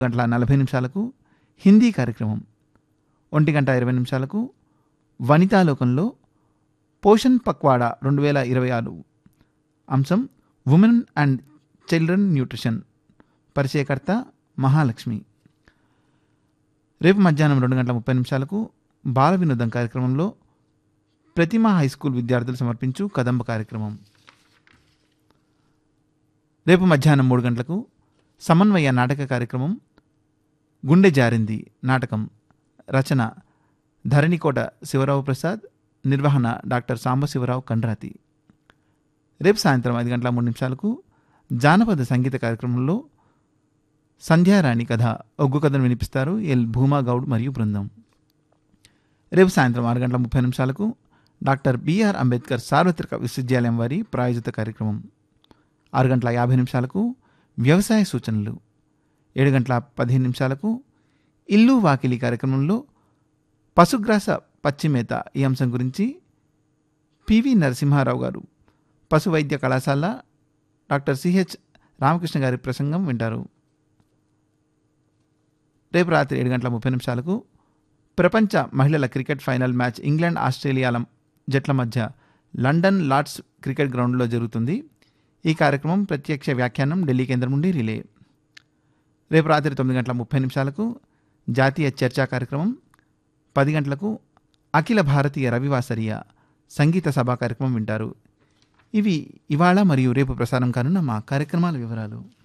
గంటల నలభై నిమిషాలకు హిందీ కార్యక్రమం ఒంటి గంట ఇరవై నిమిషాలకు వనితాలోకంలో పోషణ్ పక్వాడా రెండు వేల ఇరవై ఆరు అంశం ఉమెన్ అండ్ చిల్డ్రన్ న్యూట్రిషన్ పరిచయకర్త మహాలక్ష్మి రేపు మధ్యాహ్నం రెండు గంటల ముప్పై నిమిషాలకు బాల వినోదం కార్యక్రమంలో ప్రతిమా హై స్కూల్ విద్యార్థులు సమర్పించు కదంబ కార్యక్రమం రేపు మధ్యాహ్నం మూడు గంటలకు సమన్వయ నాటక కార్యక్రమం గుండె జారింది నాటకం రచన ధరణికోట శివరావు ప్రసాద్ నిర్వహణ డాక్టర్ సాంబశివరావు కండ్రాతి రేపు సాయంత్రం ఐదు గంటల మూడు నిమిషాలకు జానపద సంగీత కార్యక్రమంలో సంధ్యారాణి కథ ఒగ్గు కథను వినిపిస్తారు ఎల్ భూమా గౌడ్ మరియు బృందం రేపు సాయంత్రం ఆరు గంటల ముప్పై నిమిషాలకు డాక్టర్ బిఆర్ అంబేద్కర్ సార్వత్రిక విశ్వవిద్యాలయం వారి ప్రాయోజిత కార్యక్రమం ఆరు గంటల యాభై నిమిషాలకు వ్యవసాయ సూచనలు ఏడు గంటల పదిహేను నిమిషాలకు ఇల్లు వాకిలి కార్యక్రమంలో పశుగ్రాస పచ్చిమేత ఈ అంశం గురించి పివి నరసింహారావు గారు పశు వైద్య కళాశాల డాక్టర్ సిహెచ్ రామకృష్ణ గారి ప్రసంగం వింటారు రేపు రాత్రి ఏడు గంటల ముప్పై నిమిషాలకు ప్రపంచ మహిళల క్రికెట్ ఫైనల్ మ్యాచ్ ఇంగ్లాండ్ ఆస్ట్రేలియాల జట్ల మధ్య లండన్ లార్డ్స్ క్రికెట్ గ్రౌండ్లో జరుగుతుంది ఈ కార్యక్రమం ప్రత్యక్ష వ్యాఖ్యానం ఢిల్లీ కేంద్రం నుండి రిలే రేపు రాత్రి తొమ్మిది గంటల ముప్పై నిమిషాలకు జాతీయ చర్చా కార్యక్రమం పది గంటలకు అఖిల భారతీయ రవివాసరియ సంగీత సభా కార్యక్రమం వింటారు ఇవి ఇవాళ మరియు రేపు ప్రసారం కానున్న మా కార్యక్రమాల వివరాలు